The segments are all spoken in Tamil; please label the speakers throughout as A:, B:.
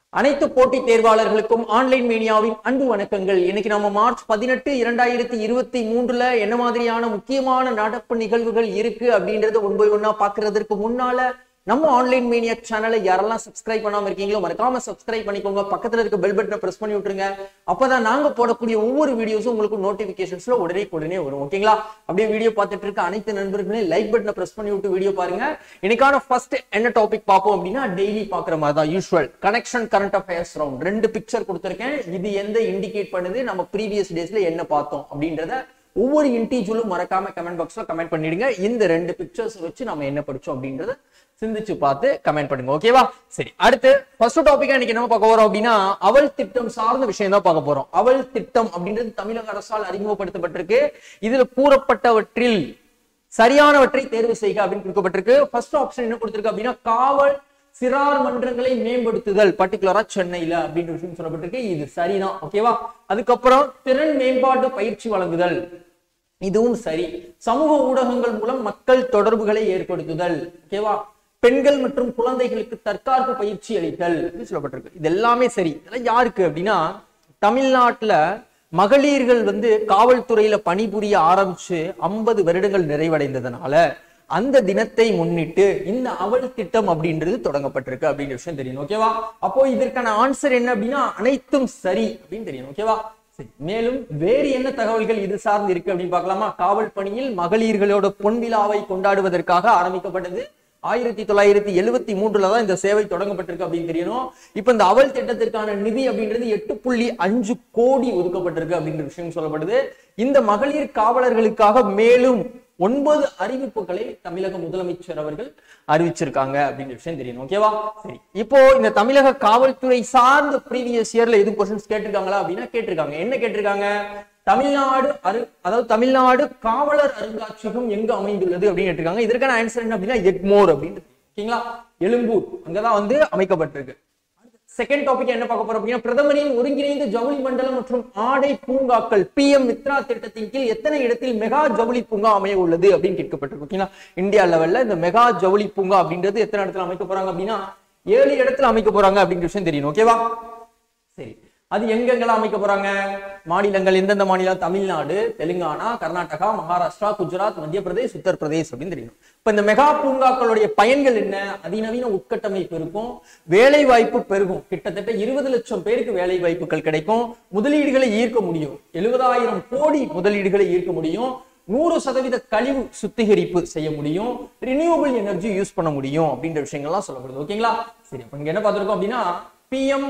A: அனைத்து போட்டி தேர்வாளர்களுக்கும் ஆன்லைன் மீடியாவின் அன்பு வணக்கங்கள் இன்னைக்கு நம்ம மார்ச் பதினெட்டு இரண்டாயிரத்தி இருபத்தி மூன்றுல என்ன மாதிரியான முக்கியமான நடப்பு நிகழ்வுகள் இருக்கு அப்படின்றத ஒன் பை ஒன்னா பாக்குறதுக்கு முன்னால நம்ம ஆன்லைன் மீடியா சேனலை யாரெல்லாம் சப்ஸ்கிரைப் பண்ணாம இருக்கீங்களோ மறக்காம சப்ஸ்கிரைப் பண்ணிக்கோங்க பக்கத்துல இருக்க பெல் பட்டனை பிரஸ் பண்ணி விட்டுருங்க அப்பதான் நாங்க போடக்கூடிய ஒவ்வொரு வீடியோஸும் உங்களுக்கு நோட்டிபிகேஷன்ஸ்ல உடனே உடனே வரும் ஓகேங்களா அப்படியே வீடியோ பார்த்துட்டு இருக்க அனைத்து நண்பர்களையும் லைக் பட்டனை பிரஸ் பண்ணி விட்டு வீடியோ பாருங்க இன்னைக்கான ஃபர்ஸ்ட் என்ன டாபிக் பார்ப்போம் அப்படின்னா டெய்லி பாக்குற மாதிரி தான் usual connection current affairs round ரெண்டு பிக்சர் கொடுத்துருக்கேன் இது எந்த இண்டிகேட் பண்ணுது நம்ம ப்ரீவியஸ் டேஸ்ல என்ன பார்த்தோம் அப்படின்றத ஒவ்வொரு இன்டிஜுவலும் மறக்காம கமெண்ட் பாக்ஸ்ல கமெண்ட் பண்ணிடுங்க இந்த ரெண்டு பிக்சர்ஸ் வச்சு நம்ம என்ன படிச்சோம் அப்படின்றத சிந்திச்சு பார்த்து கமெண்ட் பண்ணுங்க ஓகேவா சரி அடுத்து ஃபர்ஸ்ட் டாபிக்கா இன்னைக்கு என்ன பார்க்க போறோம் அப்படின்னா அவள் திட்டம் சார்ந்த விஷயம் தான் பார்க்க போறோம் அவள் திட்டம் அப்படின்றது தமிழக அரசால் அறிமுகப்படுத்தப்பட்டிருக்கு இதுல கூறப்பட்டவற்றில் சரியானவற்றை தேர்வு செய்க அப்படின்னு கொடுக்கப்பட்டிருக்கு ஃபர்ஸ்ட் ஆப்ஷன் என்ன கொடுத்திருக்கு அப்படின்னா காவல் சிறார் மன்றங்களை மேம்படுத்துதல் பர்டிகுலரா சென்னையில அப்படின்ற விஷயம் சொல்லப்பட்டிருக்கு இது சரிதான் ஓகேவா அதுக்கப்புறம் திறன் மேம்பாட்டு பயிற்சி வழங்குதல் இதுவும் சரி சமூக ஊடகங்கள் மூலம் மக்கள் தொடர்புகளை ஏற்படுத்துதல் ஓகேவா பெண்கள் மற்றும் குழந்தைகளுக்கு தற்காப்பு பயிற்சி அளித்தல் அப்படின்னு சொல்லப்பட்டிருக்கு இது எல்லாமே சரி இதெல்லாம் யாருக்கு அப்படின்னா தமிழ்நாட்டுல மகளிர்கள் வந்து காவல்துறையில பணிபுரிய ஆரம்பிச்சு ஐம்பது வருடங்கள் நிறைவடைந்ததுனால அந்த தினத்தை முன்னிட்டு இந்த அவள் திட்டம் அப்படின்றது தொடங்கப்பட்டிருக்கு அப்படின்ற விஷயம் தெரியும் ஓகேவா அப்போ இதற்கான ஆன்சர் என்ன அப்படின்னா அனைத்தும் சரி அப்படின்னு தெரியும் ஓகேவா சரி மேலும் வேறு என்ன தகவல்கள் இது சார்ந்து இருக்கு அப்படின்னு பார்க்கலாமா காவல் பணியில் மகளிர்களோட பொன் விழாவை கொண்டாடுவதற்காக ஆரம்பிக்கப்பட்டது ஆயிரத்தி தொள்ளாயிரத்தி எழுவத்தி மூன்றுல தான் இந்த சேவை தொடங்கப்பட்டிருக்கு அப்படின்னு தெரியணும் இப்ப இந்த அவல் திட்டத்திற்கான நிதி அப்படின்றது எட்டு புள்ளி அஞ்சு கோடி ஒதுக்கப்பட்டிருக்கு அப்படின்ற விஷயம் சொல்லப்படுது இந்த மகளிர் காவலர்களுக்காக மேலும் ஒன்பது அறிவிப்புகளை தமிழக முதலமைச்சர் அவர்கள் அறிவிச்சிருக்காங்க அப்படின்ற விஷயம் தெரியும் ஓகேவா சரி இப்போ இந்த தமிழக காவல்துறை சார்ந்த ப்ரீவியஸ் இயர்ல எதுவும் கொஸ்டின்ஸ் கேட்டிருக்காங்களா அப்படின்னா கேட்டிருக்காங்க என்ன கேட்டிருக்காங்க தமிழ்நாடு அரு அதாவது தமிழ்நாடு காவலர் அருங்காட்சியகம் எங்க அமைந்துள்ளது அப்படின்னு கேட்டிருக்காங்க இதற்கான ஆன்சர் என்ன அப்படின்னா எக்மோர் அப்படின்னு ஓகேங்களா எழும்பூர் அங்கதான் வந்து அமைக்கப்பட்டிருக்கு செகண்ட் டாபிக் என்ன பார்க்க போறோம் அப்படின்னா பிரதமரின் ஒருங்கிணைந்த ஜவுளி மண்டலம் மற்றும் ஆடை பூங்காக்கள் பி எம் மித்ரா திட்டத்தின் கீழ் எத்தனை இடத்தில் மெகா ஜவுளி பூங்கா அமைய உள்ளது அப்படின்னு கேட்கப்பட்டிருக்கு ஓகேங்களா இந்தியா லெவல்ல இந்த மெகா ஜவுளி பூங்கா அப்படின்றது எத்தனை இடத்துல அமைக்க போறாங்க அப்படின்னா ஏழு இடத்துல அமைக்க போறாங்க அப்படின்ற விஷயம் தெரியும் ஓகேவா சரி அது எங்கெங்கெல்லாம் அமைக்க போறாங்க மாநிலங்கள் எந்தெந்த மாநிலம் தமிழ்நாடு தெலுங்கானா கர்நாடகா மகாராஷ்டிரா குஜராத் மத்திய பிரதேஷ் உத்தரப்பிரதேஷ் அப்படின்னு தெரியும் இப்ப இந்த மெகா பூங்காக்களுடைய பயன்கள் என்ன அதிநவீன உட்கட்டமைப்பு இருக்கும் வேலை வாய்ப்பு பெருகும் கிட்டத்தட்ட இருபது லட்சம் பேருக்கு வேலை வாய்ப்புகள் கிடைக்கும் முதலீடுகளை ஈர்க்க முடியும் எழுபதாயிரம் கோடி முதலீடுகளை ஈர்க்க முடியும் நூறு சதவீத கழிவு சுத்திகரிப்பு செய்ய முடியும் ரினியூவபிள் எனர்ஜி யூஸ் பண்ண முடியும் அப்படின்ற விஷயங்கள்லாம் சொல்லப்படுது ஓகேங்களா சரி அப்ப இங்க என்ன பார்த்திருக்கோம் அப்படின்னா பிஎம்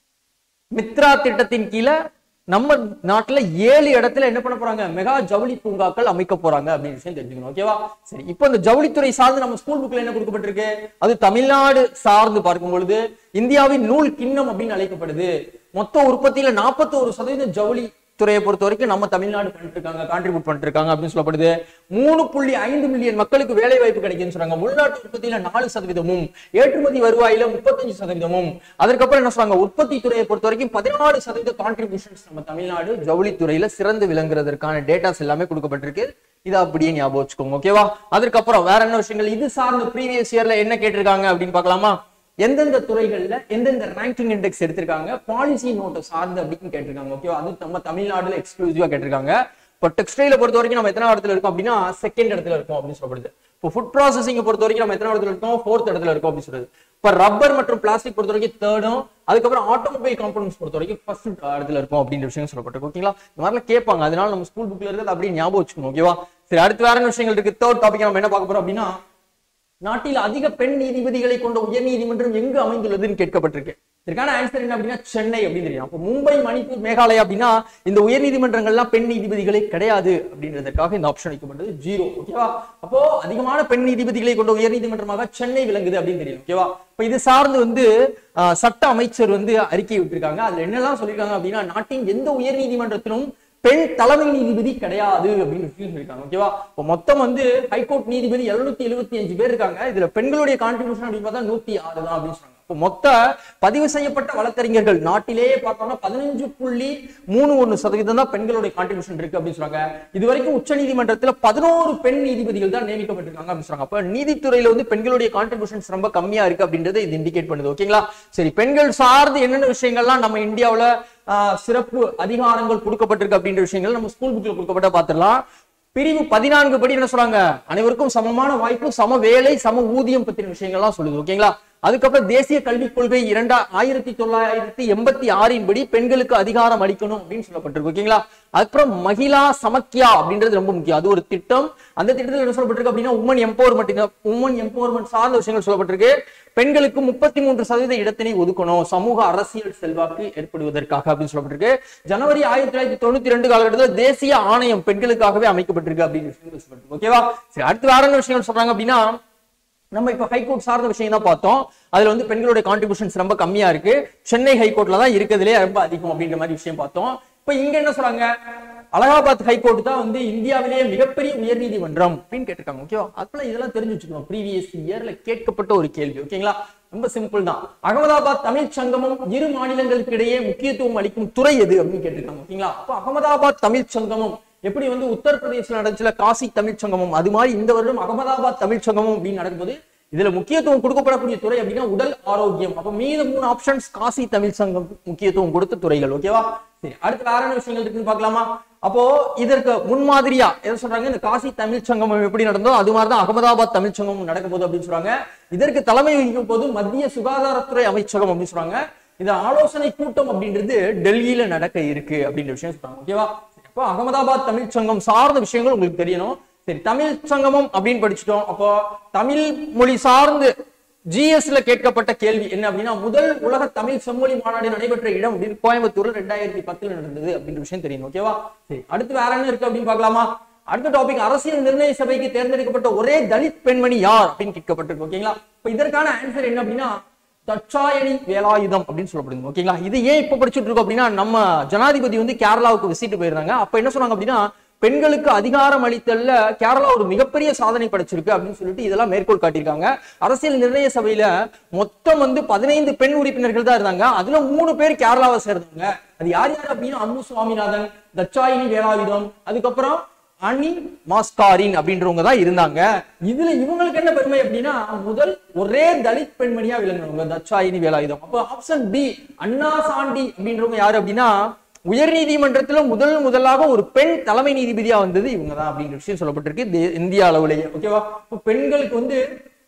A: மித்ரா திட்டத்தின் கீழே நம்ம நாட்டுல ஏழு இடத்துல என்ன பண்ண போறாங்க மெகா ஜவுளி பூங்காக்கள் அமைக்க போறாங்க அப்படின்னு விஷயம் தெரிஞ்சுக்கணும் ஓகேவா சரி இப்போ இந்த ஜவுளித்துறை சார்ந்து நம்ம ஸ்கூல் புக்ல என்ன கொடுக்கப்பட்டிருக்கு அது தமிழ்நாடு சார்ந்து பார்க்கும் பொழுது இந்தியாவின் நூல் கிண்ணம் அப்படின்னு அழைக்கப்படுது மொத்த உற்பத்தியில நாற்பத்தோரு சதவீதம் ஜவுளி துறையை பொறுத்த வரைக்கும் நம்ம தமிழ்நாடு பண்ணிட்டு இருக்காங்க கான்ட்ரிபியூட் பண்ணிட்டு இருக்காங்க அப்படின்னு சொல்லப்படுது மூணு புள்ளி ஐந்து மில்லியன் மக்களுக்கு வேலை வாய்ப்பு கிடைக்குன்னு சொல்றாங்க உள்நாட்டு உற்பத்தியில நாலு சதவீதமும் ஏற்றுமதி வருவாயில முப்பத்தஞ்சு சதவீதமும் அதுக்கப்புறம் என்ன சொல்றாங்க உற்பத்தி துறையை பொறுத்த வரைக்கும் பதினாலு சதவீத கான்ட்ரிபியூஷன்ஸ் நம்ம தமிழ்நாடு ஜவுளி துறையில சிறந்து விளங்குறதற்கான டேட்டாஸ் எல்லாமே கொடுக்கப்பட்டிருக்கு இதை அப்படியே ஞாபகம் வச்சுக்கோங்க ஓகேவா அதுக்கப்புறம் வேற என்ன விஷயங்கள் இது சார்ந்த ப்ரீவியஸ் இயர்ல என்ன கேட்டிருக்காங்க அப்படின்னு பார்க்கலாமா எந்தெந்த துறைகள்ல எந்தெந்த ரேங்கிங் இண்டெக்ஸ் எடுத்திருக்காங்க பாலிசி நோட்டை சார்ந்து அப்படின்னு கேட்டிருக்காங்க ஓகேவா அது நம்ம தமிழ்நாடுல எக்ஸ்க்ளூசிவா கேட்டிருக்காங்க இப்போ டெக்ஸ்டைல பொறுத்த வரைக்கும் நம்ம எத்தனை இடத்துல இருக்கோம் அப்படின்னா செகண்ட் இடத்துல இருக்கும் அப்படின்னு சொல்லப்படுது இப்போ ஃபுட் ப்ராசஸிங் பொறுத்த வரைக்கும் நம்ம எத்தனை இடத்துல இருக்கோம் ஃபோர்த் இடத்துல இருக்கோம் அப்படின்னு சொல்றது இப்போ ரப்பர் மற்றும் பிளாஸ்டிக் பொறுத்த வரைக்கும் தேர்டும் அதுக்கப்புறம் ஆட்டோமொபைல் காம்பனன்ஸ் பொறுத்த வரைக்கும் ஃபர்ஸ்ட் இடத்துல இருக்கும் அப்படின்ற விஷயம் சொல்லப்பட்டிருக்கு ஓகேங்களா இந்த மாதிரிலாம் கேட்பாங்க அதனால நம்ம ஸ்கூல் புக்ல இருக்கிறது அப்படியே ஞாபகம் வச்சுக்கணும் ஓகேவா சரி அடுத்து வேற என்ன விஷயங்கள் இருக்கு தேர்ட் டாபிக் நம்ம என்ன பார்க்க போறோம் அப்படின்னா நாட்டில் அதிக பெண் நீதிபதிகளை கொண்ட உயர் நீதிமன்றம் எங்கு அமைந்துள்ளதுன்னு கேட்கப்பட்டிருக்கு இதற்கான ஆன்சர் என்ன அப்படின்னா சென்னை அப்படின்னு தெரியும் அப்போ மும்பை மணிப்பூர் மேகாலயா அப்படின்னா இந்த உயர் நீதிமன்றங்கள்லாம் பெண் நீதிபதிகளே கிடையாது அப்படின்றதுக்காக இந்த ஆப்ஷன் வைக்கப்பட்டது ஜீரோ ஓகேவா அப்போ அதிகமான பெண் நீதிபதிகளை கொண்ட உயர் நீதிமன்றமாக சென்னை விளங்குது அப்படின்னு தெரியும் ஓகேவா இப்ப இது சார்ந்து வந்து ஆஹ், சட்ட அமைச்சர் வந்து அறிக்கை விட்டிருக்காங்க அதுல என்னெல்லாம் சொல்லியிருக்காங்க அப்படின்னா நாட்டின் எந்த உயர் நீதிமன்றத்திலும் பெண் தலைமை நீதிபதி கிடையாது அப்படின்னு விஷயம் சொல்லியிருக்காங்க ஓகேவா இப்போ மொத்தம் வந்து ஹைகோர்ட் நீதிபதி எழுநூத்தி எழுபத்தி அஞ்சு பேர் இருக்காங்க இதுல பெண்களுடைய கான்ட்ரிபியூஷன் அப்படின்னு பார்த்தா நூத்தி ஆறு தான் அப்படின்னு சொன்னாங்க இப்போ மொத்த பதிவு செய்யப்பட்ட வழக்கறிஞர்கள் நாட்டிலேயே பார்த்தோம்னா பதினஞ்சு புள்ளி மூணு ஒண்ணு சதவீதம் தான் பெண்களுடைய கான்ட்ரிபியூஷன் இருக்கு அப்படின்னு சொல்றாங்க இது வரைக்கும் உச்ச நீதிமன்றத்துல பதினோரு பெண் நீதிபதிகள் தான் நியமிக்கப்பட்டிருக்காங்க அப்படின்னு சொல்றாங்க அப்ப நீதித்துறையில வந்து பெண்களுடைய கான்ட்ரிபியூஷன்ஸ் ரொம்ப கம்மியா இருக்கு அப்படின்றது இது இண்டிகேட் பண்ணுது ஓகேங்களா சரி பெண்கள் சார்ந்து என்னென்ன விஷயங்கள்லாம் நம்ம இந்தியாவுல ஆஹ், சிறப்பு அதிகாரங்கள் கொடுக்கப்பட்டிருக்கு அப்படின்ற விஷயங்கள் நம்ம ஸ்கூல் புக்ல கொடுக்கப்பட்ட பார்த்துடலாம் பிரிவு பதினான்கு படி என்ன சொல்றாங்க அனைவருக்கும் சமமான வாய்ப்பு சம வேலை சம ஊதியம் பத்தின விஷயங்கள்லாம் சொல்லுது ஓகேங்களா அதுக்கப்புறம் தேசிய கல்விக் கொள்கை இரண்டா ஆயிரத்தி தொள்ளாயிரத்தி எண்பத்தி ஆறின் படி பெண்களுக்கு அதிகாரம் அளிக்கணும் அப்படின்னு சொல்லப்பட்டிருக்கு ஓகேங்களா அதுக்கப்புறம் மகிழா சமக்கியா அப்படின்றது ரொம்ப முக்கியம் அது ஒரு திட்டம் அந்த திட்டத்தில் என்ன சொல்லப்பட்டிருக்கு அப்படின்னா உமன் எம்பவர்மெண்ட் உமன் எம்பவர்மெண்ட் சார்ந்த விஷயங்கள் சொல்லப்பட்டிருக்கு பெண்களுக்கு முப்பத்தி மூன்று சதவீத இடத்தினை ஒதுக்கணும் சமூக அரசியல் செல்வாக்கு ஏற்படுவதற்காக அப்படின்னு சொல்லப்பட்டிருக்கு ஜனவரி ஆயிரத்தி தொள்ளாயிரத்தி தொண்ணூத்தி ரெண்டு காலகட்டத்தில் தேசிய ஆணையம் பெண்களுக்காகவே அமைக்கப்பட்டிருக்கு அப்படின்னு விஷயங்கள் சொல்லப்பட்டிருக்கு ஓகேவா சரி அடுத்து வேற என்ன விஷயங்கள் சொல்றாங்க அப்படின்னா நம்ம இப்ப ஹைகோர்ட் சார்ந்த விஷயம் தான் பார்த்தோம் அதுல வந்து பெண்களுடைய கான்ட்ரிபியூஷன்ஸ் ரொம்ப கம்மியா இருக்கு சென்னை ஹைகோர்ட்ல தான் இருக்கிறதுலே ரொம்ப அதிகம் அப்படின்ற மாதிரி விஷயம் பார்த்தோம் இப்ப இங்க என்ன சொல்றாங்க அலகாபாத் ஹைகோர்ட் தான் வந்து இந்தியாவிலேயே மிகப்பெரிய உயர்நீதிமன்றம் அப்படின்னு கேட்டிருக்காங்க ஓகேவா அப்பெல்லாம் இதெல்லாம் தெரிஞ்சு வச்சுக்கணும் ப்ரீவியஸ் இயர்ல கேட்கப்பட்ட ஒரு கேள்வி ஓகேங்களா ரொம்ப சிம்பிள் தான் அகமதாபாத் தமிழ் சங்கமம் இரு மாநிலங்களுக்கு இடையே முக்கியத்துவம் அளிக்கும் துறை எது அப்படின்னு கேட்டிருக்காங்க ஓகேங்களா அப்ப அகமதாபாத் தமிழ் சங்கமம் எப்படி வந்து உத்தரப்பிரதேசல நடந்துச்சுல காசி தமிழ் சங்கமம் அது மாதிரி இந்த வருடம் அகமதாபாத் தமிழ் சங்கமம் அப்படின்னு நடக்கும்போது இதுல முக்கியத்துவம் கொடுக்கப்படக்கூடிய துறை அப்படின்னா உடல் ஆரோக்கியம் அப்ப மீத மூணு ஆப்ஷன்ஸ் காசி தமிழ் சங்கம் முக்கியத்துவம் கொடுத்த துறைகள் ஓகேவா சரி அடுத்து வேற என்ன விஷயங்கள் இருக்குன்னு பார்க்கலாமா அப்போ இதற்கு முன்மாதிரியா எதை சொல்றாங்க இந்த காசி தமிழ் சங்கமம் எப்படி நடந்தோ அது மாதிரிதான் அகமதாபாத் தமிழ் சங்கமம் நடக்க போகுது அப்படின்னு சொல்றாங்க இதற்கு தலைமை வகிக்கும் போது மத்திய சுகாதாரத்துறை அமைச்சகம் அப்படின்னு சொல்றாங்க இந்த ஆலோசனை கூட்டம் அப்படின்றது டெல்லியில நடக்க இருக்கு அப்படின்ற விஷயம் சொல்றாங்க ஓகேவா அப்போ அகமதாபாத் தமிழ் சங்கம் சார்ந்த விஷயங்கள் உங்களுக்கு தெரியணும் சரி தமிழ் சங்கமம் அப்படின்னு படிச்சுட்டோம் அப்போ தமிழ் மொழி சார்ந்து ஜிஎஸ்ல கேட்கப்பட்ட கேள்வி என்ன அப்படின்னா முதல் உலக தமிழ் செம்மொழி மாநாடு நடைபெற்ற இடம் அப்படின்னு கோயம்புத்தூர்ல ரெண்டாயிரத்தி பத்துல நடந்தது அப்படின்ற விஷயம் தெரியும் ஓகேவா சரி அடுத்து வேற என்ன இருக்கு அப்படின்னு பார்க்கலாமா அடுத்த டாபிக் அரசியல் நிர்ணய சபைக்கு தேர்ந்தெடுக்கப்பட்ட ஒரே தலித் பெண்மணி யார் அப்படின்னு கேட்கப்பட்டிருக்கு ஓகேங்களா இப்ப இதற்கான ஆன்சர் என்ன அப்படின்னா தட்சாயணி வேலாயுதம் அப்படின்னு சொல்லப்படுது ஓகேங்களா இது ஏன் இப்ப படிச்சுட்டு இருக்கோம் அப்படின்னா நம்ம ஜனாதிபதி வந்து கேரளாவுக்கு விசிட் போயிருந்தாங்க அப்ப என்ன சொன்னாங்க அப்படின்னா பெண்களுக்கு அதிகாரம் அளித்தல்ல கேரளா ஒரு மிகப்பெரிய சாதனை படைச்சிருக்கு அப்படின்னு சொல்லிட்டு இதெல்லாம் மேற்கோள் காட்டியிருக்காங்க அரசியல் நிர்ணய சபையில மொத்தம் வந்து பதினைந்து பெண் உறுப்பினர்கள் தான் இருந்தாங்க அதுல மூணு பேர் கேரளாவை சேர்ந்தவங்க அது யார் யார் அப்படின்னா அம்மு சுவாமிநாதன் தட்சாயினி வேலாயுதம் அதுக்கப்புறம் அனி மாஸ்காரின் அப்படின்றவங்க தான் இருந்தாங்க இதுல இவங்களுக்கு என்ன பெருமை அப்படின்னா முதல் ஒரே தலித் பெண்மணியா விளங்குறவங்க தட்சாயினி வேலாயுதம் அப்போ ஆப்ஷன் பி அண்ணா சாண்டி அப்படின்றவங்க யாரு அப்படின்னா உயர் நீதிமன்றத்துல முதல் முதலாக ஒரு பெண் தலைமை நீதிபதியா வந்தது இவங்க தான் அப்படின்ற விஷயம் சொல்லப்பட்டிருக்கு தே- இந்திய அளவுலயே ஓகேவா இப்போ பெண்களுக்கு வந்து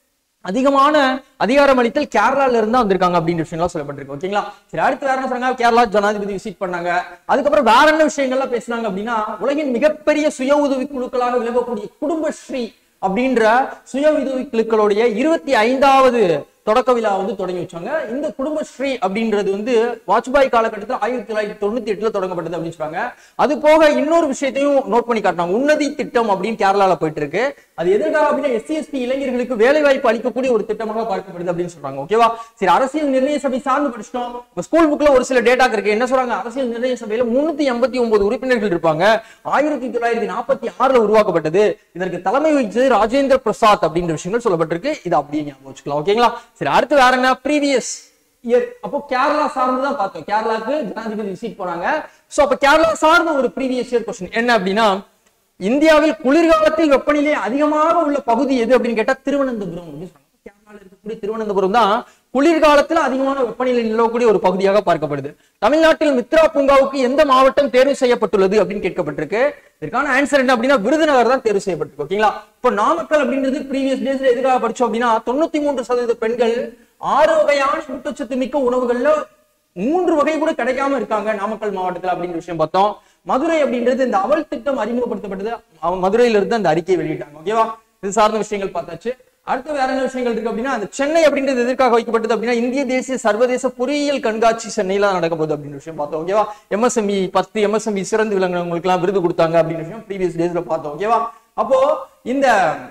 A: அதிகமான அதிகாரம் அளித்தல் கேரளால இருந்து தான் வந்திருக்காங்க அப்படின்ற விஷயம்லாம் சொல்லப்பட்டிருக்கு ஓகேங்களா சரி அடுத்து வேற என்ன சொன்னாங்க கேரளா ஜனாதிபதி விசிட் பண்ணாங்க அதுக்கப்புறம் வேற என்ன விஷயங்கள்லாம் பேசுனாங்க அப்படின்னா உலகின் மிகப்பெரிய சுய உதவி குழுக்களாக விளங்கக்கூடிய குடும்பஸ்ரீ அப்படின்ற சுய உதவி குழுக்களுடைய இருபத்தி ஐந்தாவது தொடக்க விழா வந்து தொடங்கி வச்சாங்க இந்த குடும்பஸ்ரீ அப்படின்றது வந்து வாஜ்பாய் காலகட்டத்தில் ஆயிரத்தி தொள்ளாயிரத்தி தொண்ணூத்தி எட்டுல தொடங்கப்பட்டது அப்படின்னு சொல்றாங்க அது போக இன்னொரு விஷயத்தையும் நோட் பண்ணி காட்டினாங்க உன்னதி திட்டம் அப்படின்னு கேரளால போயிட்டு இருக்கு அது எதற்காக அப்படின்னா எஸ்சி எஸ்டி இளைஞர்களுக்கு வேலை வாய்ப்பு அளிக்கக்கூடிய ஒரு திட்டமாக பார்க்கப்படுது அப்படின்னு சொல்றாங்க ஓகேவா சரி அரசியல் நிர்ணய சபை சார்ந்து படிச்சிட்டோம் இப்ப ஸ்கூல் புக்ல ஒரு சில டேட்டா இருக்கு என்ன சொல்றாங்க அரசியல் நிர்ணய சபையில முன்னூத்தி எண்பத்தி ஒன்பது உறுப்பினர்கள் இருப்பாங்க ஆயிரத்தி தொள்ளாயிரத்தி நாற்பத்தி ஆறுல உருவாக்கப்பட்டது இதற்கு தலைமை வகிச்சது ராஜேந்திர பிரசாத் அப்படின்ற விஷயங்கள் சொல்லப்பட்டிருக்கு இது அப்படியே ஞாபகம் வச்சுக்கலாம் ஓகேங்களா சரி அடுத்து வேற என்ன ப்ரீவியஸ் இயர் அப்போ கேரளா சார்ந்து தான் பார்த்தோம் கேரளாக்கு ஜனாதிபதி விசிட் போனாங்க சோ அப்ப கேரளா சார்ந்த ஒரு ப்ரீவியஸ் இயர் கொஸ்டின் என்ன அப்படின்னா இந்தியாவில் குளிர்காலத்தில் வெப்பநிலை அதிகமாக உள்ள பகுதி எது அப்படின்னு கேட்டா திருவனந்தபுரம் அப்படின்னு சொன்னாங்க கேரளால இருக்கக்கூடிய திருவனந்தபுரம் தான் குளிர்காலத்துல அதிகமான வெப்பநிலை நிலவக்கூடிய ஒரு பகுதியாக பார்க்கப்படுது தமிழ்நாட்டில் மித்ரா பூங்காவுக்கு எந்த மாவட்டம் தேர்வு செய்யப்பட்டுள்ளது அப்படின்னு கேட்கப்பட்டிருக்கு இதற்கான ஆன்சர் என்ன அப்படின்னா விருதுநகர் தான் தேர்வு செய்யப்பட்டிருக்கு ஓகேங்களா இப்போ நாமக்கல் அப்படின்றது ப்ரீவியஸ் டேஸ்ல எதுக்காக படிச்சோம் அப்படின்னா தொண்ணூத்தி மூன்று சதவீத பெண்கள் ஆறு வகையான ஊட்டச்சத்து மிக்க உணவுகள்ல மூன்று வகை கூட கிடைக்காம இருக்காங்க நாமக்கல் மாவட்டத்துல அப்படின்ற விஷயம் பார்த்தோம் மதுரை அப்படின்றது இந்த அவல் திட்டம் அறிமுகப்படுத்தப்பட்டது அவங்க மதுரையில இருந்து அந்த அறிக்கையை வெளியிட்டாங்க ஓகேவா இது சார்ந்த விஷயங்கள் பார்த்தாச்சு அடுத்து வேற என்ன விஷயங்கள் இருக்கு அப்படின்னா அந்த சென்னை அப்படின்றது எதற்காக வைக்கப்பட்டது அப்படின்னா இந்திய தேசிய சர்வதேச பொறியியல் கண்காட்சி சென்னையில தான் நடக்க போகுது அப்படின்னு விஷயம் பார்த்தோம் ஓகேவா எம்எஸ்எம்இ பத்து எம்எஸ்எம்இ சிறந்து விளங்குறவங்களுக்கு எல்லாம் விருது கொடுத்தாங்க அப்படின்னு விஷயம் ப்ரீவியஸ் டேஸ்ல பார்த்தோம் ஓகேவா அப்போ இந்த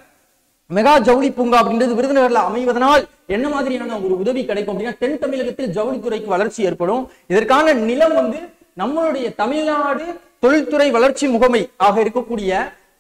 A: மெகா ஜவுளி பூங்கா அப்படின்றது விருதுநகர்ல அமைவதனால் என்ன மாதிரியான ஒரு உதவி கிடைக்கும் அப்படின்னா தென் தமிழகத்தில் ஜவுளித்துறைக்கு வளர்ச்சி ஏற்படும் இதற்கான நிலம் வந்து நம்மளுடைய தமிழ்நாடு தொழில்துறை வளர்ச்சி முகமை ஆக இருக்கக்கூடிய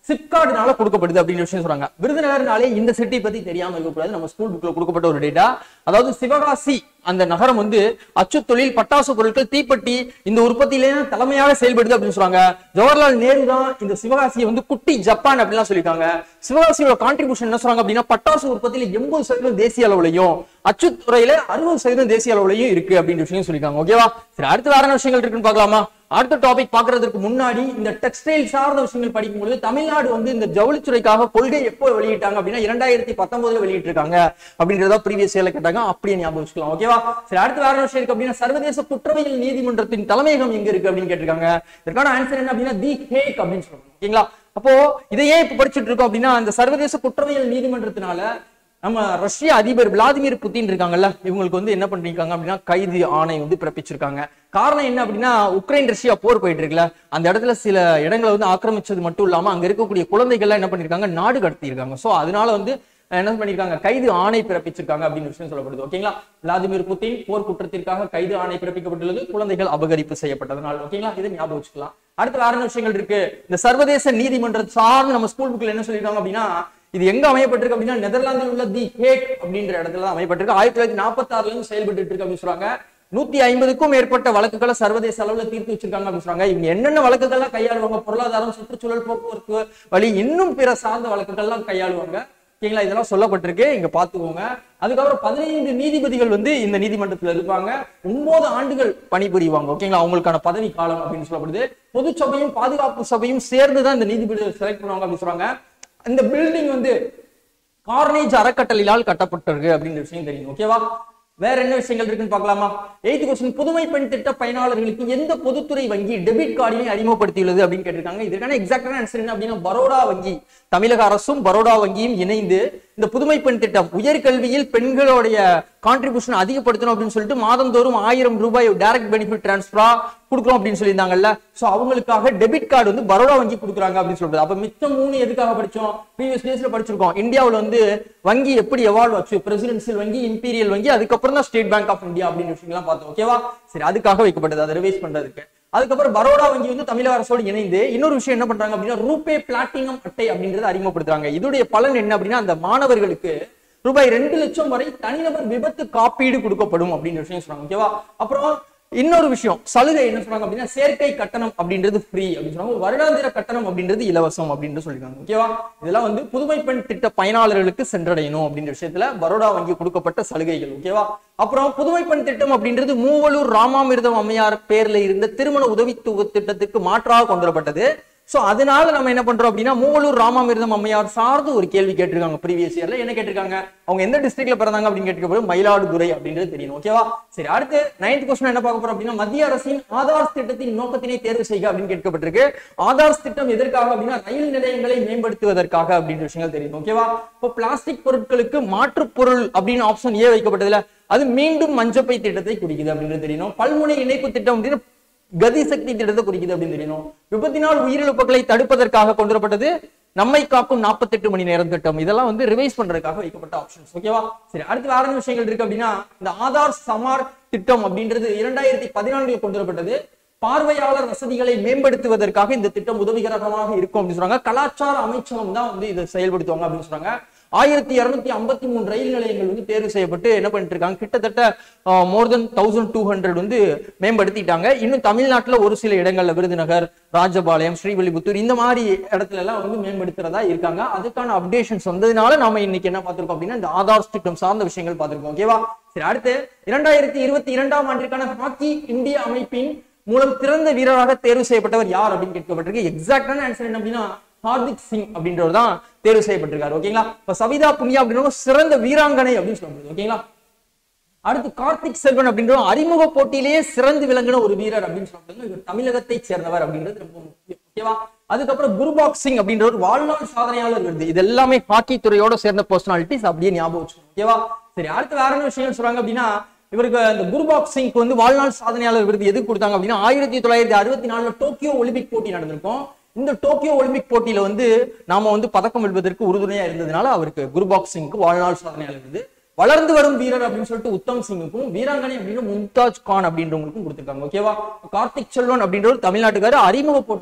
A: சிப்கார்டுனால கொடுக்கப்படுது அப்படின்னு விஷயம் சொல்றாங்க விருதுநகர்னாலே இந்த சிட்டி பத்தி தெரியாம இருக்கக்கூடாது நம்ம ஸ்கூல் புக்ல கொடுக்கப்பட்ட ஒரு டேட்டா அதாவது சிவகாசி அந்த நகரம் வந்து அச்சு தொழில் பட்டாசு பொருட்கள் தீப்பெட்டி இந்த உற்பத்தியிலே தலைமையாக செயல்படுது அப்படின்னு சொல்றாங்க ஜவஹர்லால் நேரு தான் இந்த சிவகாசியை வந்து குட்டி ஜப்பான் அப்படிலாம் சொல்லியிருக்காங்க சிவகாசியோட கான்ட்ரிபியூஷன் என்ன சொல்றாங்க அப்படின்னா பட்டாசு உற்பத்தியில எண்பது சதவீதம் தேசிய அளவுலையும் அச்சுத்துறையில அறுபது சதவீதம் தேசிய அளவுலையும் இருக்கு அப்படின்னு விஷயம் சொல்லியிருக்காங்க ஓகேவா சரி அடுத்து வேற என்ன விஷயங்கள் இருக்குன்னு பார்க்கலாமா அடுத்த டாபிக் பாக்குறதுக்கு முன்னாடி இந்த டெக்ஸ்டைல் சார்ந்த விஷயங்கள் படிக்கும்போது தமிழ்நாடு வந்து இந்த ஜவுளித்துறைக்காக கொள்கை எப்போ வெளியிட்டாங்க அப்படின்னா இரண்டாயிரத்தி பத்தொன்பதுல வெளியிட்டிருக்காங்க அப்படின்றத ப்ரீவியஸ் இயர்ல கேட்டாங்க அப்படியே ஞாபகம் வச்சுக்கலாம் ஓகேவா சரி அடுத்து வேற என்ன விஷயம் இருக்கு அப்படின்னா சர்வதேச குற்றவியல் நீதிமன்றத்தின் தலைமையகம் எங்க இருக்கு அப்படின்னு கேட்டிருக்காங்க இதற்கான ஆன்சர் என்ன அப்படின்னா தி ஹேக் அப்படின்னு சொல்றாங்க ஓகேங்களா அப்போ இதை ஏன் இப்ப படிச்சுட்டு இருக்கோம் அப்படின்னா அந்த சர்வதேச குற்றவியல் நீதிமன்றத்தினால நம்ம ரஷ்ய அதிபர் விளாதிமிர் புத்தின் இருக்காங்கல்ல இவங்களுக்கு வந்து என்ன பண்ணிருக்காங்க அப்படின்னா கைது ஆணை வந்து பிறப்பிச்சிருக்காங்க காரணம் என்ன அப்படின்னா உக்ரைன் ரஷ்யா போர் போயிட்டு இருக்குல்ல அந்த இடத்துல சில இடங்களை வந்து ஆக்கிரமிச்சது மட்டும் இல்லாம அங்க இருக்கக்கூடிய குழந்தைகள்லாம் என்ன பண்ணிருக்காங்க நாடு கடத்தியிருக்காங்க சோ அதனால வந்து என்ன பண்ணிருக்காங்க கைது ஆணை பிறப்பிச்சிருக்காங்க அப்படின்னு விஷயம் சொல்லப்படுது ஓகேங்களா விளாதிமிர் புத்தின் போர் குற்றத்திற்காக கைது ஆணை பிறப்பிக்கப்பட்டுள்ளது குழந்தைகள் அபகரிப்பு செய்யப்பட்டதனால் ஓகேங்களா இதை ஞாபகம் வச்சுக்கலாம் அடுத்து வேற என்ன விஷயங்கள் இருக்கு இந்த சர்வதேச நீதிமன்றம் சார்ந்து நம்ம ஸ்கூல் புக்ல என்ன சொல்லிருக்காங்க அப்படின்னா இது எங்க அமையப்பட்டிருக்கு அப்படின்னா நெதர்லாந்தில் உள்ள தி ஹேக் அப்படின்ற இடத்துல தான் அமையப்பட்டிருக்கு ஆயிரத்தி தொள்ளாயிரத்தி நாற்பத்தி ஆறுல இருந்து செயல்பட்டு இருக்கு அப்படின்னு சொல்றாங்க நூத்தி ஐம்பதுக்கும் மேற்பட்ட வழக்குகளை சர்வதேச அளவுல தீர்த்து வச்சிருக்காங்க அப்படின்னு சொல்றாங்க இவங்க என்னென்ன வழக்குகள்லாம் கையாளுவாங்க பொருளாதாரம் சுற்றுச்சூழல் போக்குவரத்து வழி இன்னும் பிற சார்ந்த வழக்குகள்லாம் கையாளுவாங்க ஓகேங்களா இதெல்லாம் சொல்லப்பட்டிருக்கு இங்க பாத்துக்கோங்க அதுக்கப்புறம் பதினைந்து நீதிபதிகள் வந்து இந்த நீதிமன்றத்துல இருப்பாங்க ஒன்பது ஆண்டுகள் பணிபுரிவாங்க ஓகேங்களா அவங்களுக்கான பதவி காலம் அப்படின்னு சொல்லப்படுது பொது சபையும் பாதுகாப்பு சபையும் சேர்ந்து தான் இந்த நீதிபதிகள் செலக்ட் பண்ணுவாங்க அப்படின்னு சொல்றாங்க இந்த பில்டிங் வந்து கார்னேஜ் அறக்கட்டளையால் கட்டப்பட்டிருக்கு அப்படின்ற விஷயம் தெரியும் ஓகேவா வேற என்ன விஷயங்கள் இருக்குன்னு பார்க்கலாமா எய்த் கொஸ்டின் புதுமை பெண் திட்ட பயனாளர்களுக்கு எந்த பொதுத்துறை வங்கி டெபிட் கார்டினை அறிமுகப்படுத்தியுள்ளது அப்படின்னு கேட்டிருக்காங்க இதற்கான எக்ஸாக்டான ஆன்சர் என்ன அப்படின்னா பரோடா வங்கி தமிழக அரசும் பரோடா வங்கியும் இணைந்து இந்த புதுமை பெண் திட்டம் உயர்கல்வியில் பெண்களுடைய கான்ட்ரிபியூஷன் அதிகப்படுத்தணும் அப்படின்னு சொல்லிட்டு மாதந்தோறும் ஆயிரம் ரூபாய் டைரக்ட் பெனிஃபிட் டிரான்ஸ்பரா கொடுக்குறோம் அப்படின்னு சொல்லியிருந்தாங்கல்ல சோ அவங்களுக்காக டெபிட் கார்டு வந்து பரோடா வங்கி கொடுக்குறாங்க அப்படின்னு சொல்றது அப்ப மிச்சம் மூணு எதுக்காக படிச்சோம் ப்ரீவியஸ் டேஸ்ல படிச்சிருக்கோம் இந்தியாவுல வந்து வங்கி எப்படி எவால்வ் ஆச்சு பிரசிடென்சியல் வங்கி இம்பீரியல் வங்கி அதுக்கப்புறம் தான் ஸ்டேட் பேங்க் ஆஃப் இந்தியா அப்படின்னு விஷயங்கள்லாம் பார்த்தோம் ஓகேவா சரி அதுக்காக வைக்கப்பட்டது அதை ரிவைஸ் பண்றதுக்கு அதுக்கப்புறம் பரோடா வங்கி வந்து தமிழக அரசோடு இணைந்து இன்னொரு விஷயம் என்ன பண்றாங்க அப்படின்னா ரூபே பிளாட்டினம் அட்டை அப்படின்றத அறிமுகப்படுத்துறாங்க இதோடைய பலன் என்ன அப்படின்னா அந்த மாணவர்களுக்கு ரூபாய் ரெண்டு லட்சம் வரை தனிநபர் விபத்து காப்பீடு கொடுக்கப்படும் அப்படின்ற விஷயம் சொல்றாங்க ஓகேவா அப்புறம் இன்னொரு விஷயம் சலுகை என்ன சொல்றாங்க அப்படின்னா சேர்க்கை கட்டணம் அப்படின்றது ஃப்ரீ அப்படின்னு சொன்னாங்க வருடாந்திர கட்டணம் அப்படின்றது இலவசம் அப்படின்னு சொல்லிருக்காங்க ஓகேவா இதெல்லாம் வந்து புதுமை பெண் திட்ட பயனாளர்களுக்கு சென்றடையணும் அப்படின்ற விஷயத்துல பரோடா வங்கி கொடுக்கப்பட்ட சலுகைகள் ஓகேவா அப்புறம் புதுமை பெண் திட்டம் அப்படின்றது மூவலூர் ராமாமிர்தம் அம்மையார் பேர்ல இருந்த திருமண உதவித்துவ திட்டத்துக்கு மாற்றாக கொண்டு வரப்பட்டது சோ அதனால நம்ம என்ன பண்றோம் அப்படின்னா மூவலூர் ராமாமிர்தம் அம்மையார் சார்ந்து ஒரு கேள்வி கேட்டிருக்காங்க ப்ரீவியஸ் இயர்ல என்ன கேட்டிருக்காங்க அவங்க எந்த டிஸ்ட்ரிக்ட்ல பிறந்தாங்க அப்படின்னு கேட்டிருக்க மயிலாடுதுறை அப்படின்றது தெரியும் ஓகேவா சரி அடுத்து நைன்த் கொஸ்டின் என்ன பார்க்க போறோம் அப்படின்னா மத்திய அரசின் ஆதார் திட்டத்தின் நோக்கத்தினை தேர்வு செய்க அப்படின்னு கேட்கப்பட்டிருக்கு ஆதார் திட்டம் எதற்காக அப்படின்னா ரயில் நிலையங்களை மேம்படுத்துவதற்காக அப்படின்ற விஷயங்கள் தெரியும் ஓகேவா இப்போ பிளாஸ்டிக் பொருட்களுக்கு மாற்று பொருள் அப்படின்னு ஆப்ஷன் ஏ வைக்கப்பட்டதுல அது மீண்டும் மஞ்சப்பை திட்டத்தை குறிக்குது அப்படின்றது தெரியணும் பல்முனை இணைப்பு திட்டம் அப்படின்னு கதி சக்தி திட்டத்தை குறிக்குது அப்படின்னு தெரியணும் விபத்தினால் உயிரிழப்புகளை தடுப்பதற்காக கொண்டு வரப்பட்டது நம்மை காக்கும் 48 மணி நேரம் திட்டம் இதெல்லாம் வந்து ரிவைஸ் பண்றதுக்காக வைக்கப்பட்ட ஆப்ஷன்ஸ் ஓகேவா சரி அடுத்து வேற என்ன விஷயங்கள் இருக்கு அப்படின்னா இந்த ஆதார் சமார் திட்டம் அப்படின்றது இரண்டாயிரத்தி பதினான்குல கொண்டு வரப்பட்டது பார்வையாளர் வசதிகளை மேம்படுத்துவதற்காக இந்த திட்டம் உதவிகரமாக இருக்கும் அப்படின்னு சொல்றாங்க கலாச்சார அமைச்சகம் தான் வந்து இதை செயல்படுத்துவாங்க அப்படின்னு சொல்றாங்க ஆயிரத்தி இருநூத்தி ஐம்பத்தி மூணு ரயில் நிலையங்கள் வந்து தேர்வு செய்யப்பட்டு என்ன பண்ணிட்டு இருக்காங்க கிட்டத்தட்ட more than thousand two hundred வந்து மேம்படுத்திட்டாங்க இன்னும் தமிழ்நாட்டுல ஒரு சில இடங்கள்ல விருதுநகர் ராஜபாளையம் ஸ்ரீவில்லிபுத்தூர் இந்த மாதிரி இடத்துல எல்லாம் வந்து மேம்படுத்துறதா இருக்காங்க அதுக்கான அப்டேஷன்ஸ் வந்ததுனால நாம இன்னைக்கு என்ன பார்த்திருக்கோம் அப்படின்னா இந்த ஆதார் திட்டம் சார்ந்த விஷயங்கள் பார்த்திருக்கோம் ஓகேவா சரி அடுத்து இரண்டாயிரத்தி இருபத்தி இரண்டாம் ஆண்டிற்கான ஹாக்கி இந்திய அமைப்பின் மூலம் திறந்த வீரராக தேர்வு செய்யப்பட்டவர் யார் அப்படின்னு கேட்கப்பட்டிருக்கு எக்ஸாக்டான ஆன்சர் என்ன அப்படின்னா ஹார்திக் சிங் அப்படின்றவர் தான் தேர்வு செய்யப்பட்டிருக்காரு ஓகேங்களா இப்ப சவிதா புனியா அப்படின்றவங்க சிறந்த வீராங்கனை அப்படின்னு சொல்லப்படுது ஓகேங்களா அடுத்து கார்த்திக் செல்வன் அப்படின்ற அறிமுக போட்டியிலேயே சிறந்து விளங்கின ஒரு வீரர் அப்படின்னு சொல்றாங்க இவர் தமிழகத்தை சேர்ந்தவர் அப்படின்றது ரொம்ப முக்கியம் ஓகேவா அதுக்கப்புறம் குருபாக் சிங் அப்படின்ற ஒரு வாழ்நாள் சாதனையாளர் விருது இது எல்லாமே ஹாக்கி துறையோட சேர்ந்த பர்சனாலிட்டிஸ் அப்படியே ஞாபகம் வச்சுக்கணும் ஓகேவா சரி அடுத்து வேற என்ன விஷயம் சொல்றாங்க அப்படின்னா இவருக்கு அந்த குருபாக் சிங்க்கு வந்து வாழ்நாள் சாதனையாளர் விருது எதுக்கு கொடுத்தாங்க அப்படின்னா ஆயிரத்தி தொள்ளாயிரத்தி அறுபத்தி நாலுல டோக்கியோ ஒலிம்பிக் போட்டி நடந்திருக்கும் இந்த டோக்கியோ ஒலிம்பிக் போட்டியில வந்து நாம வந்து பதக்கம் வெல்வதற்கு உறுதுணையா இருந்ததுனால அவருக்கு குருபாக் சிங்க்கு வாழ்நாள் சாதனையாளர் விருது வளர்ந்து வரும் வீரர் அப்படின்னு சொல்லிட்டு உத்தம் சிங்குக்கும் வீராங்கனை அப்படின்னு மும்தாஜ் கான் அப்படின்றவங்களுக்கும் கொடுத்திருக்காங்க ஓகேவா கார்த்திக் செல்வன் அப்படின்ற ஒரு தமிழ்நாட்டுக்காரு அறிமுக போட்டியில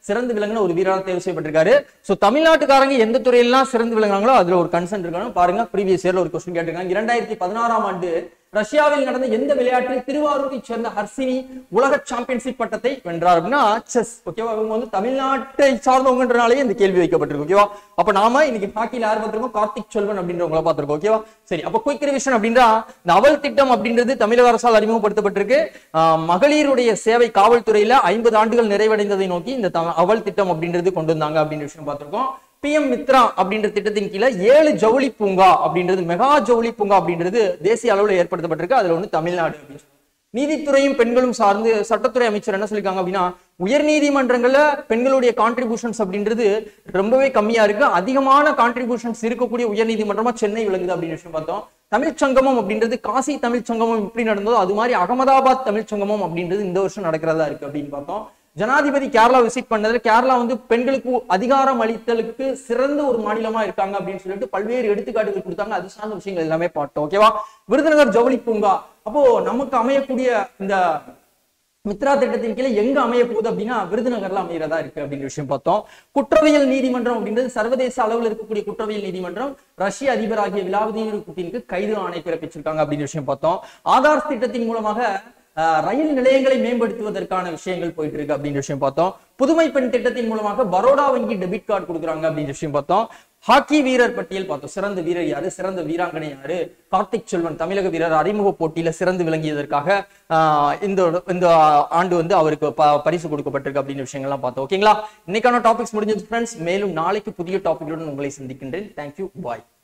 A: சிறந்து விளங்குன ஒரு வீரராக தேர்வு செய்யப்பட்டிருக்காரு சோ தமிழ்நாட்டுக்காரங்க எந்த துறையெல்லாம் சிறந்து விளங்குறாங்களோ அதுல ஒரு கன்சென்ட் இருக்கணும் பாருங்க ப்ரீவியஸ் இயர்ல ஒரு கொஸ்டின் கேட்டிருக்காங்க இரண்டாயிரத்தி பதினாறாம் ஆண்டு ரஷ்யாவில் நடந்த எந்த விளையாட்டில் திருவாரூரை சேர்ந்த ஹர்சினி உலக சாம்பியன்ஷிப் பட்டத்தை வென்றார் அப்படின்னா செஸ் ஓகேவா இவங்க வந்து தமிழ்நாட்டை சார்ந்தவங்கன்றனாலேயே இந்த கேள்வி வைக்கப்பட்டிருக்கு ஓகேவா அப்ப நாம இன்னைக்கு ஹாக்கியில் யார் பார்த்திருக்கோம் கார்த்திக் செல்வன் அப்படின்றவங்கள பார்த்திருக்கோம் ஓகேவா சரி அப்ப குயிக் ரிவிஷன் அப்படின்றா இந்த அவல் திட்டம் அப்படின்றது தமிழக அரசால் அறிமுகப்படுத்தப்பட்டிருக்கு ஆஹ் மகளிருடைய சேவை காவல்துறையில ஐம்பது ஆண்டுகள் நிறைவடைந்ததை நோக்கி இந்த த- அவல் திட்டம் அப்படின்றது கொண்டு வந்தாங்க அப்படின்ற விஷயம் பார்த்திருக்கோம் பிஎம் மித்ரா அப்படின்ற திட்டத்தின் கீழே ஏழு ஜவுளி பூங்கா அப்படின்றது மெகா ஜவுளி பூங்கா அப்படின்றது தேசிய அளவுல ஏற்படுத்தப்பட்டிருக்கு அதுல ஒண்ணு தமிழ்நாடு அப்படின்னு சொல்லி. நீதித்துறையும் பெண்களும் சார்ந்து சட்டத்துறை அமைச்சர் என்ன சொல்லிருக்காங்க அப்படின்னா உயர் நீதிமன்றங்கள்ல பெண்களுடைய கான்ட்ரிபியூஷன்ஸ் அப்படின்றது ரொம்பவே கம்மியா இருக்கு அதிகமான கான்ட்ரிபியூஷன்ஸ் இருக்கக்கூடிய உயர் நீதிமன்றமா சென்னை விளங்குது அப்படின்னு விஷயம் பார்த்தோம் தமிழ் சங்கமம் அப்படின்றது காசி தமிழ் சங்கமம் எப்படி நடந்ததோ அது மாதிரி அகமதாபாத் தமிழ் சங்கமம் அப்படின்றது இந்த வருஷம் நடக்கிறதா இருக்கு அப்படின்னு பார்த்தோம் ஜனாதிபதி கேரளா விசிட் பண்ணதுல கேரளா வந்து பெண்களுக்கு அதிகாரம் அளித்தலுக்கு சிறந்த ஒரு மாநிலமா இருக்காங்க அப்படின்னு சொல்லிட்டு பல்வேறு எடுத்துக்காட்டுகள் கொடுத்தாங்க அது சார்ந்த விஷயங்கள் எல்லாமே பார்த்தோம் ஓகேவா விருதுநகர் ஜவுளி பூங்கா அப்போ நமக்கு அமையக்கூடிய இந்த மித்ரா திட்டத்தின் கீழே எங்க அமைய போகுது அப்படின்னா விருதுநகர்ல அமைகிறதா இருக்கு அப்படிங்கிற விஷயம் பார்த்தோம் குற்றவியல் நீதிமன்றம் அப்படின்றது சர்வதேச அளவில் இருக்கக்கூடிய குற்றவியல் நீதிமன்றம் ரஷ்ய அதிபராகிய விலாவதீர் புட்டினுக்கு கைது ஆணை பிறப்பிச்சிருக்காங்க அப்படிங்கிற விஷயம் பார்த்தோம் ஆதார் திட்டத்தின் மூலமாக ஆஹ், ரயில் நிலையங்களை மேம்படுத்துவதற்கான விஷயங்கள் போயிட்டு இருக்கு அப்படிங்கிற விஷயம் பார்த்தோம் புதுமை பெண் திட்டத்தின் மூலமாக பரோடா வங்கி டெபிட் கார்டு கொடுக்குறாங்க அப்படிங்கிற விஷயம் பார்த்தோம் ஹாக்கி வீரர் பட்டியல் பார்த்தோம் சிறந்த வீரர் யாரு சிறந்த வீராங்கனை யாரு கார்த்திக் செல்வன் தமிழக வீரர் அறிமுக போட்டியில சிறந்து விளங்கியதற்காக ஆஹ், இந்த இந்த ஆண்டு வந்து அவருக்கு ப- பரிசு கொடுக்கப்பட்டிருக்கு அப்படின்னு விஷயங்கள்லாம் பார்த்தோம் ஓகேங்களா இன்னைக்கான டாபிக்ஸ் முடிஞ்சது ஃப்ரெண்ட்ஸ் மேலும் நாளைக்கு புதிய டாபிக்குடன் உங்களை சந்திக்கின்றேன் தேங்க்யூ பாய்